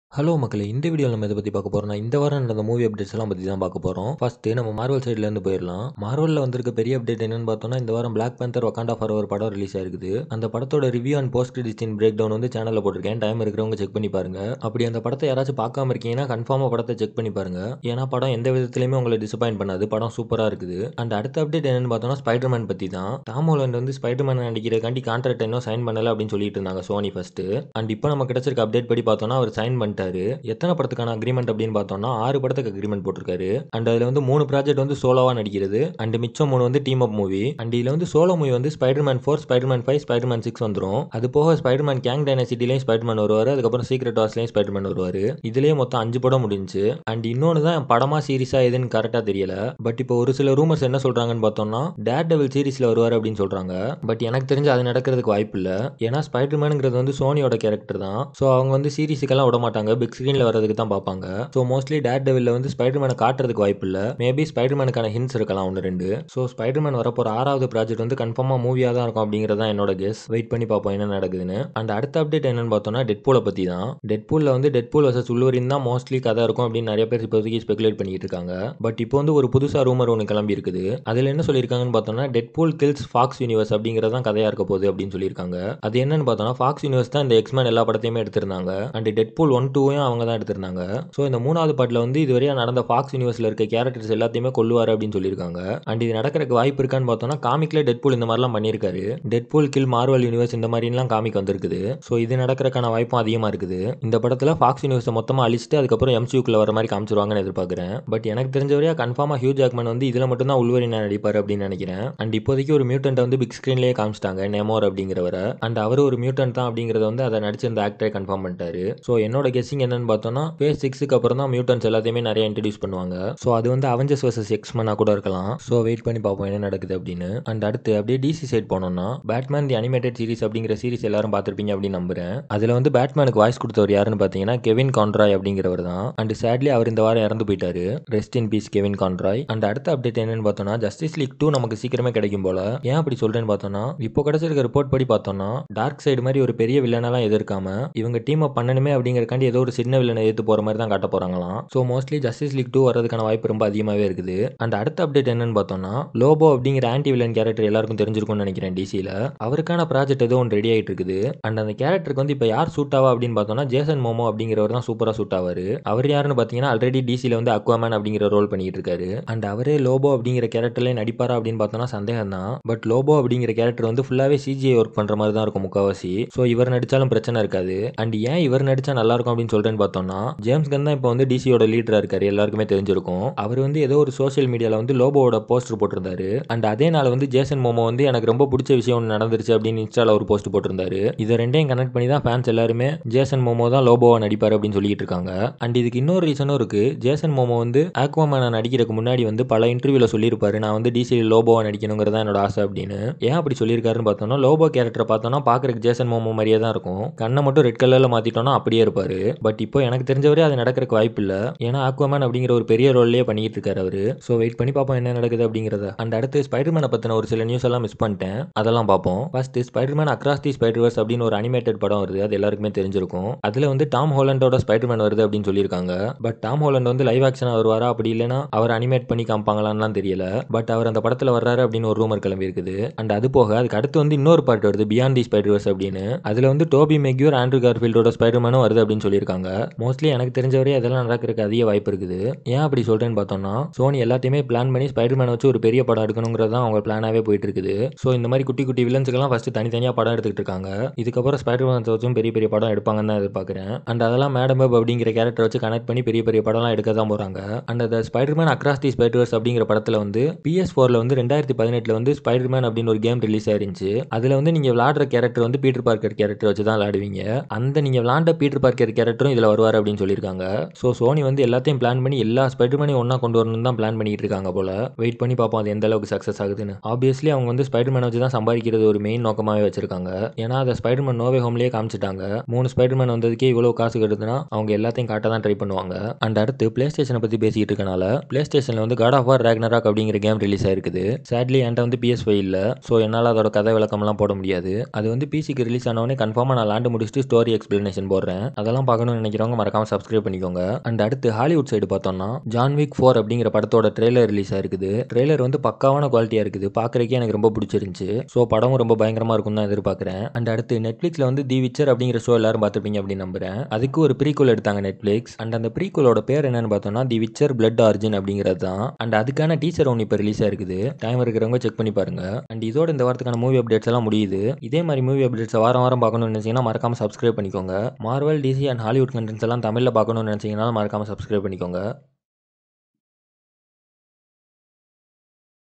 hello மக்களே இந்த வீடியோவில் நம்ம இதை பற்றி பார்க்க போகிறோம்னா இந்த வாரம் நடந்த மூவி அப்டேட்ஸ் எல்லாம் பற்றி தான் பார்க்க போகிறோம் ஃபஸ்ட்டு நம்ம மார்வல் சைட்லேருந்து போயிடலாம் மார்வலில் வந்திருக்க பெரிய அப்டேட் என்னன்னு பார்த்தோம்னா இந்த வாரம் பிளாக் பேந்தர் வக்காண்டா ஃபார் ஒரு படம் ரிலீஸ் ஆயிருக்குது அந்த படத்தோட ரிவ்யூ அண்ட் போஸ்ட் கிரெடிட்ஸின் பிரேக் டவுன் வந்து சேனலில் போட்டிருக்கேன் டைம் இருக்கிறவங்க செக் பண்ணி பாருங்க அப்படி அந்த படத்தை யாராச்சும் பார்க்காம இருக்கீங்கன்னா கன்ஃபார்மாக படத்தை செக் பண்ணி பாருங்க ஏன்னா படம் எந்த விதத்துலையுமே உங்களை டிசப்பாயின்ட் பண்ணாது படம் சூப்பராக இருக்குது அண்ட் அடுத்த அப்டேட் என்னன்னு பார்த்தோம்னா ஸ்பைடர்மேன் பற்றி தான் டாம் ஹோலண்ட் வந்து ஸ்பைடர்மேன் நடிக்கிறதுக்காண்டி கான்ட்ராக்ட் இன்னும் சைன் பண்ணல அப்படின்னு சொல்லிட்டு இருந்தாங்க சோனி ஃபர்ஸ்ட் அண்ட் இப்போ நம்ம கிடைச்சிருக்க அப்டேட் படி பார்த்தோம்னா அவர் சைன் பண்ணிட்டாரு எத்தனை படத்துக்கான அக்ரிமெண்ட் அப்படின்னு பார்த்தோம்னா ஆறு படத்துக்கு அக்ரிமெண்ட் போட்டிருக்காரு அண்ட் அதில் வந்து மூணு ப்ராஜெக்ட் வந்து சோலோவாக நடிக்கிறது அண்ட் மிச்சம் மூணு வந்து டீம் அப் மூவி அண்ட் இதில் வந்து சோலோ மூவி வந்து Spiderman four Spiderman five Spiderman six வந்துடும் அது போக ஸ்பைடர்மேன் கேங் டைனசிட்டிலையும் ஸ்பைடர்மேன் வருவார் அதுக்கப்புறம் சீக்ரெட் வார்ஸ்லையும் ஸ்பைடர்மேன் வருவார் இதுலேயே மொத்தம் அஞ்சு படம் முடிஞ்சு அண்ட் இன்னொன்று தான் படமா சீரிஸா எதுன்னு கரெக்டாக தெரியல பட் இப்போ ஒரு சில ரூமர்ஸ் என்ன சொல்றாங்கன்னு பார்த்தோம்னா டேட் டெவில் சீரிஸில் வருவார் அப்படின்னு சொல்றாங்க பட் எனக்கு தெரிஞ்சு அது நடக்கிறதுக்கு வாய்ப்பு இல்லை ஏன்னா ஸ்பைடர்மேனுங்கிறது வந்து சோனியோட கேரக்டர் தான் ஸோ அவங்க வந்து சீரிஸுக்கெல்லாம் விட மாட்டாங்க பிக் ஸ்க்ரீனில் வரதுக்கு தான் பார்ப்பாங்க ஸோ மோஸ்ட்லி டேட் டெவிலில் வந்து ஸ்பைடர்மேனை காட்டுறதுக்கு வாய்ப்பு இல்லை மேபி ஸ்பைடர்மேனுக்கான ஹின்ஸ் இருக்கலாம் ஒன்று ரெண்டு ஸோ ஸ்பைடர்மேன் வரப்போகிற ஆறாவது ப்ராஜெக்ட் வந்து கன்ஃபார்மாக மூவியாக தான் இருக்கும் அப்படிங்கிறது தான் என்னோட கெஸ் வெயிட் பண்ணி பார்ப்போம் என்ன நடக்குதுன்னு அண்ட் அடுத்த அப்டேட் என்னன்னு பார்த்தோம்னா டெட்பூலை பற்றி தான் டெட்பூலில் வந்து டெட்பூல் வர்சஸ் உள்வரின் தான் மோஸ்ட்லி கதை இருக்கும் அப்படின்னு நிறைய பேர் இப்போதைக்கு ஸ்பெகுலேட் பண்ணிட்டு இருக்காங்க பட் இப்போ வந்து ஒரு புதுசாக ரூமர் ஒன்று கிளம்பி இருக்குது அதில் என்ன சொல்லியிருக்காங்கன்னு பார்த்தோம்னா டெட்பூல் கில்ஸ் ஃபாக்ஸ் யூனிவர்ஸ் அப்படிங்கிறது தான் கதையாக இருக்க போகுது அப்படின்னு சொல்லியிருக்காங்க அது என்னன்னு பார்த்தோம்னா ஃபாக்ஸ் யூனிவர்ஸ் தான் இந்த எக்ஸ்மேன் எல்லா படத்தையுமே எடுத்திருந்தாங்க அண்ட் டெட்பூல் ஒன் டூவையும் அவங்க தான் எடுத்திருந்தாங்க ஸோ இந்த மூணாவது பாட்டில் வந்து இதுவரையா நடந்த ஃபாக்ஸ் யூனிவர்ஸில் இருக்க கேரக்டர்ஸ் எல்லாத்தையுமே கொல்லுவார் அப்படின்னு சொல்லியிருக்காங்க அண்ட் இது நடக்கிறதுக்கு வாய்ப்பு இருக்கான்னு பார்த்தோம்னா காமிக்ல டெட்பூல் இந்த மாதிரிலாம் பண்ணியிருக்காரு டெட்பூல் கில் மார்வல் யூனிவர்ஸ் இந்த மாதிரிலாம் காமிக் வந்திருக்குது ஸோ இது நடக்கிறதுக்கான வாய்ப்பும் அதிகமாக இருக்குது இந்த படத்தில் ஃபாக்ஸ் யூனிவர்ஸை மொத்தமாக அழிச்சிட்டு அதுக்கப்புறம் எம்சியூக்குள்ள வர மாதிரி காமிச்சிருவாங்கன்னு எதிர்பார்க்குறேன் பட் எனக்கு தெரிஞ்ச வரையா கன்ஃபார்மாக ஹியூ ஜாக்மன் வந்து இதில் மட்டும் தான் உள்வரினா நடிப்பார் அப்படின்னு நினைக்கிறேன் அண்ட் இப்போதைக்கு ஒரு மியூட்டன்ட்டை வந்து பிக் ஸ்க்ரீன்லேயே காமிச்சிட்டாங்க நெமோர் அப்படிங்கிறவரை அண்ட் அவர் ஒரு மியூட்டன் தான் அப்படிங்கிறத வந்து அதை நடிச்சிருந்த ஆக்டரே கன்ஃபார்ம் பண்ணிட்டாரு ஸோ என்னோட கெஸ்ஸிங் என்னன்னு பார்த்தோம்னா பேஸ் சிக்ஸுக்கு அப்புறம் தான் மியூட்டன்ஸ் எல்லாத்தையுமே நிறைய இன்ட்ரடியூஸ் பண்ணுவாங்க ஸோ அது வந்து அவெஞ்சர்ஸ் வர்சஸ் எக்ஸ்மனா கூட இருக்கலாம் ஸோ வெயிட் பண்ணி பார்ப்போம் என்ன நடக்குது அப்படின்னு அண்ட் அடுத்து அப்படியே டிசி சைட் போனோம்னா பேட்மேன் தி அனிமேட்டட் சீரிஸ் அப்படிங்கிற சீரிஸ் எல்லாரும் பார்த்துருப்பீங்க அப்படின்னு நம்புறேன் அதில் வந்து பேட்மேனுக்கு வாய்ஸ் கொடுத்தவர் யாருன்னு பார்த்தீங்கன்னா கெவின் கான்ட்ராய் அப்படிங்கிறவர் தான் அண்ட் சேட்லி அவர் இந்த வாரம் இறந்து போயிட்டாரு rest in peace Kevin Conroy and அடுத்த அப்டேட் என்னன்னு பார்த்தோம்னா ஜஸ்டிஸ் லீக் டூ நமக்கு சீக்கிரமே கிடைக்கும் போல ஏன் அப்படி சொல்றேன்னு பார்த்தோம்னா இப்போ கிடைச்சிருக்க ரிப்போர்ட் படி பார்த்தோம்னா டார்க் சைடு மாதிரி ஒரு பெரிய வில்லனெல்லாம் எதிர்க்காம இவங்க டீம் அப் பண்ணணுமே அப்படிங்கறக்காண்டி ஏதோ ஒரு சின்ன வில்லனை எடுத்து போற மாதிரி தான் காட்ட போறாங்களாம் so mostly justice league two வரதுக்கான வாய்ப்பு ரொம்ப அதிகமாகவே இருக்குது அண்ட் அடுத்த அப்டேட் என்னன்னு பார்த்தோம்னா லோபோ அப்படிங்கிற ஆன்டி வில்லன் கேரக்டர் எல்லாருக்கும் தெரிஞ்சிருக்கும்னு நினைக்கிறேன் டிசியில் அவருக்கான ப்ராஜெக்ட் ஏதோ ஒன்று ரெடி ஆகிட்டு இருக்குது அண்ட் அந்த கேரக்டருக்கு வந்து இப்போ யார் சூட் ஆவா அப்படின்னு பார்த்தோம்னா ஜேசன் மோமோ அப்படிங்கிறவர் தான் சூப்பராக சூட் ஆவார் அவர் யாருன்னு பார்த்தீங்கன்னா ஆல்ரெடி டிசியில் வந்து அக்வாமேன் அப்படிங்கிற ரோல் பண்ணிட்டு இருக்காரு அண்ட் அவரே லோபோ அப்படிங்கிற கேரக்டர்லேயே நடிப்பாரா அப்படின்னு பார்த்தோம்னா சந்தேகம் தான் பட் லோபோ அப்படிங்கிற கேரக்டர் வந்து ஃபுல்லாகவே சிஜிஐ ஒர்க் பண்ணுற மாதிரி தான் இருக்கும் முக்கால்வாசி ஸோ இவர் நடிச்சாலும் பிரச்சனை இருக்காது அண்ட் ஏன் இவர் நடிச்சா நல்லா இருக்கும் அப்படின்னு சொல்றேன்னு பார்த்தோம்னா ஜேம்ஸ் கன் தான் இப்போ வந்து டிசியோட லீடரா இருக்காரு எல்லாருக்குமே தெரிஞ்சிருக்கும் அவர் வந்து ஏதோ ஒரு சோஷியல் மீடியால வந்து லோபோவோட போஸ்டர் போட்டிருந்தாரு அண்ட் அதே நாள் வந்து ஜேசன் மோமோ வந்து எனக்கு ரொம்ப பிடிச்ச விஷயம் ஒன்று நடந்துருச்சு அப்படின்னு இன்ஸ்டால ஒரு போஸ்ட் போட்டிருந்தாரு இதை ரெண்டையும் கனெக்ட் பண்ணி தான் ஃபேன்ஸ் எல்லாருமே ஜேசன் மோமோ தான் லோபோவா நடிப்பாரு அப்படின்னு சொல்லிட்டு இருக்காங்க அண்ட் இதுக்கு இன்னொரு ரீசனும் இருக்கு ஜேசன் மோமோ வந்து ஆக்வாமேனை நடிக்கிறதுக்கு முன்னாடி வந்து பல இன்டர்வியூல சொல்லியிருப்பாரு நான் வந்து டிசியில் லோபோவா நடிக்கணுங்கிறதா என்னோட ஆசை அப்படின்னு ஏன் அப்படி சொல்லியிருக்காருன்னு பார்த்தோம்னா லோபோ கேரக்டரை பார்த்தோம்னா பார்க்கறதுக்கு ஜேசன் மோமோ மாதிரியே தான் இருக்கும் கண்ணை மட்டும் ரெட் கலரில் மாற்றிட்டோம்னா அப்படியே இருப்பார் பட் இப்போ எனக்கு தெரிஞ்சவரே அது நடக்கிறதுக்கு வாய்ப்பு இல்லை ஏன்னா ஆக்வாமேன் அப்படிங்கிற ஒரு பெரிய ரோல்லே பண்ணிட்டு இருக்காரு அவர் ஸோ வெயிட் பண்ணி பார்ப்போம் என்ன நடக்குது அப்படிங்கிறத அண்ட் அடுத்து ஸ்பைடர்மேனை பற்றின ஒரு சில நியூஸ் எல்லாம் மிஸ் பண்ணிட்டேன் அதெல்லாம் பார்ப்போம் first Spiderman across the Spiderverse அப்படின்னு ஒரு அனிமேட்டட் படம் வருது அது எல்லாருக்குமே தெரிஞ்சிருக்கும் அதில் வந்து டாம் ஹோலண்டோட ஸ்பைடர்மேன் வருது அப்படின்னு சொல்லியிருக்காங்க பட் டாம் ஹோலண்ட் வந்து லைவ் ஆக்ஷனாக வருவாரா அப்படி இல்லைன்னா அவர் அனிமேட் பண்ணி காமிப்பாங்களான்லாம் தெரியல பட் அவர் அந்த படத்தில் வர்றாரு அப்படின்னு ஒரு ரூமர் கிளம்பி இருக்குது அண்ட் அது போக அதுக்கு அடுத்து வந்து இன்னொரு பார்ட் வருது பியாண்ட் தி ஸ்பைடர்வர்ஸ் அப்படின்னு அதில் வந்து டோபி மெக்யூர் ஆண்ட்ரூ கார்ஃபீல்டோட ஸ்பைடர்மேனும் வருது அப்படின்னு சொல்லியிருக்காங்க மோஸ்ட்லி எனக்கு தெரிஞ்சவரே அதெல்லாம் நடக்கிறதுக்கு அதிக வாய்ப்பு இருக்குது ஏன் அப்படி சொல்றேன்னு பார்த்தோம்னா சோனி எல்லாத்தையுமே பிளான் பண்ணி ஸ்பைடர்மேனை வச்சு ஒரு பெரிய படம் எடுக்கணுங்கிறது தான் அவங்க பிளானாகவே போயிட்டு இருக்குது ஸோ இந்த மாதிரி குட்டி குட்டி வில்லன்ஸுக்கெல்லாம் ஃபர்ஸ்ட் தனித்தனியாக படம் எடுத்துக்கிட்டு இருக்காங்க இதுக்கப்புறம் ஸ்பைடர்மேன்ஸை வச்சும் பெரிய பெரிய படம் எடுப்பாங்கன்னு தான் எதிர்பார்க்குறேன் அண்ட் அதெல்லாம் மேடம் பப் அப்படிங்கிற கேரக்டர் வச்சு கனெக்ட் பண்ணி பெரிய பெரிய படம்லாம் எடுக்க தான் போகிறாங்க அண்ட் அந்த ஸ்பைடர்மேன் அக்ராஸ் தி ஸ்பைடர்ஸ் அப்படிங்கிற படத்தில் வந்து பிஎஸ் ஃபோரில் வந்து ரெண்டாயிரத்தி பதினெட்டில் வந்து ஸ்பைடர்மேன் அப்படின்னு ஒரு கேம் ரிலீஸ் ஆயிருந்துச்சு அதில் வந்து நீங்கள் விளாடுற கேரக்டர் வந்து பீட்டர் பார்க்கர் கேரக்டர் வச்சு தான் விளாடுவீங்க அந்த நீங்கள் விளாண்ட பீட்டர் பார்க்கர் கேரக்டரும் இதில் வருவார் அப்படின்னு சொல்லியிருக்காங்க ஸோ சோனி வந்து எல்லாத்தையும் பிளான் பண்ணி எல்லா ஸ்பைடர்மேனையும் ஒன்றா கொண்டு வரணும் தான் பிளான் பண்ணிட்டு இருக்காங்க போல வெயிட் பண்ணி பார்ப்போம் அது எந்த அளவுக்கு சக்ஸஸ் ஆகுதுன்னு ஆப்வியஸ்லி அவங்க வந்து ஸ்பைடர்மேனை வச்சு தான் சம்பாதிக்கிறது ஒரு மெயின் நோக்கமாகவே வச்சிருக்காங்க ஏன்னா அதை ஸ்பைடர்மேன் நோவே ஹோம்லேயே காமிச்சிட்டாங்க மூணு ஸ்பைடர்மேன் வந்ததுக்கே இவ்வளோ காசு கட்டுதுன்னா அவங்க எல்லாத்தையும் காட்ட தான் ட்ரை பண்ணுவாங்க அண்ட் அடுத்து பிளே ஸ்டேஷனை பற்றி பேசிக்கிட்டு இருக்கனால பிளே ஸ்டேஷனில் வந்து காட் ஆஃப் வார் ரேக்னராக் அப்படிங்கிற கேம் ரிலீஸ் ஆயிருக்குது சேட்லி என்கிட்ட வந்து பிஎஸ் ஃபைவ் இல்லை ஸோ என்னால் அதோட கதை விளக்கம்லாம் போட முடியாது அது வந்து பிசிக்கு ரிலீஸ் ஆனவொடனே கன்ஃபார்மாக நான் லாண்டு முடிச்சுட்டு ஸ்டோரி எக்ஸ்பிளனேஷன் போடுறேன் அதெல்லாம் பார்க்க பார்க்கணும்னு நினைக்கிறவங்க மறக்காம சப்ஸ்கிரைப் பண்ணிக்கோங்க அண்ட் அடுத்து ஹாலிவுட் சைடு பார்த்தோம்னா ஜான் விக் ஃபோர் அப்படிங்கிற படத்தோட ட்ரெய்லர் ரிலீஸ் ஆயிருக்குது ட்ரெய்லர் வந்து பக்காவான குவாலிட்டியா இருக்குது பார்க்கறதுக்கே எனக்கு ரொம்ப பிடிச்சிருந்துச்சு ஸோ படமும் ரொம்ப பயங்கரமா இருக்கும்னு தான் எதிர்பார்க்குறேன் அண்ட் அடுத்து நெட்ஃப்ளிக்ஸ்ல வந்து தி விச்சர் அப்படிங்கிற ஷோ எல்லாரும் பார்த்துருப்பீங்க அப்படின்னு நம்புறேன் அதுக்கு ஒரு ப்ரீக்குவல் எடுத்தாங்க நெட்ஃப்ளிக்ஸ் அண்ட் அந்த ப்ரீக்குவலோட பேர் என்னன்னு பார்த்தோம்னா தி விச்சர் பிளட் ஆர்ஜின் அப்படிங்கிறது தான் அண்ட் அதுக்கான டீச்சர் ஒன்று இப்போ ரிலீஸ் ஆயிருக்குது டைம் இருக்கிறவங்க செக் பண்ணி பாருங்க அண்ட் இதோட இந்த வாரத்துக்கான மூவி அப்டேட்ஸ் எல்லாம் முடியுது இதே மாதிரி மூவி அப்டேட்ஸ் வாரம் வாரம் பார்க்கணும்னு நினைச்சீங்கன்னா மறக்காம சப்ஸ்கிரைப் பண்ணிக்கோங்க Marvel DC and Hollywood contents எல்லாம் தமிழில் பார்க்கணும்னு நினைச்சீங்கன்னா மறக்காம சப்ஸ்கிரைப் பண்ணிக்கோங்க